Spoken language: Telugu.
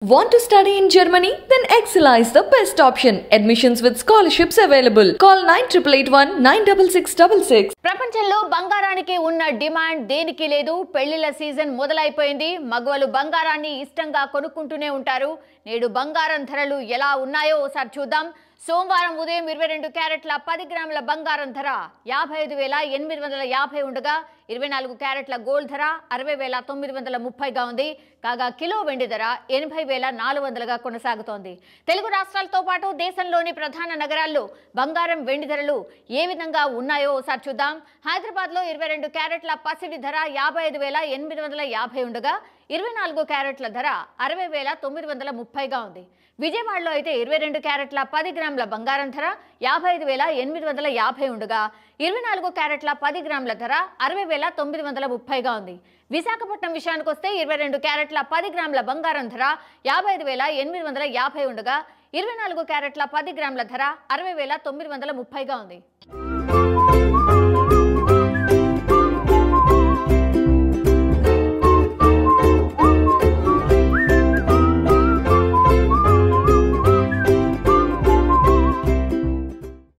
Want to study in Germany? Then Excella is the best option. Admissions with scholarships available. Call 9881 96666. ప్రపంచంలో బంగారానికి ఉన్న డిమాండ్ దేనికి లేదు పెళ్లిళ్ల సీజన్ మొదలైపోయింది మగవలు బంగారాన్ని ఇష్టంగా కొనుక్కుంటూనే ఉంటారు నేడు బంగారం ధరలు ఎలా ఉన్నాయో ఒకసారి చూద్దాం సోమవారం ఉదయం ఇరవై రెండు క్యారెట్ల పది గ్రాముల బంగారం ధర యాభై ఐదు వేల ఎనిమిది వందల యాభై ఉండగా ఇరవై నాలుగు క్యారెట్ల గోల్డ్ ధర అరవై వేల తొమ్మిది వందల ముప్పైగా ఉంది కాగా కిలో వెండి ధర ఎనభై వేల నాలుగు వందలుగా కొనసాగుతోంది తెలుగు రాష్ట్రాలతో పాటు దేశంలోని ప్రధాన నగరాల్లో బంగారం వెండి ధరలు ఏ విధంగా ఉన్నాయో ఒకసారి చూద్దాం హైదరాబాద్లో ఇరవై రెండు క్యారెట్ల పసిడి ధర యాభై ఐదు వేల ఎనిమిది వందల యాభై ఉండగా ఇరవై నాలుగు క్యారెట్ల ధర అరవై వేల తొమ్మిది వందల ముప్పైగా ఉంది విజయవాడలో అయితే ఇరవై రెండు క్యారెట్ల పది గ్రాముల బంగారం ధర యాభై ఐదు వేల ఎనిమిది వందల యాభై ఉండగా ఇరవై నాలుగు క్యారెట్ల పది గ్రాముల ధర అరవై వేల తొమ్మిది వందల ముప్పైగా ఉంది విశాఖపట్నం విషయానికి వస్తే ఇరవై రెండు క్యారెట్ల పది గ్రాముల బంగారం ధర యాభై ఐదు వేల ఎనిమిది వందల యాభై ఉండగా ఇరవై నాలుగు క్యారెట్ల పది గ్రాముల ధర అరవై వేల తొమ్మిది వందల ముప్పైగా ఉంది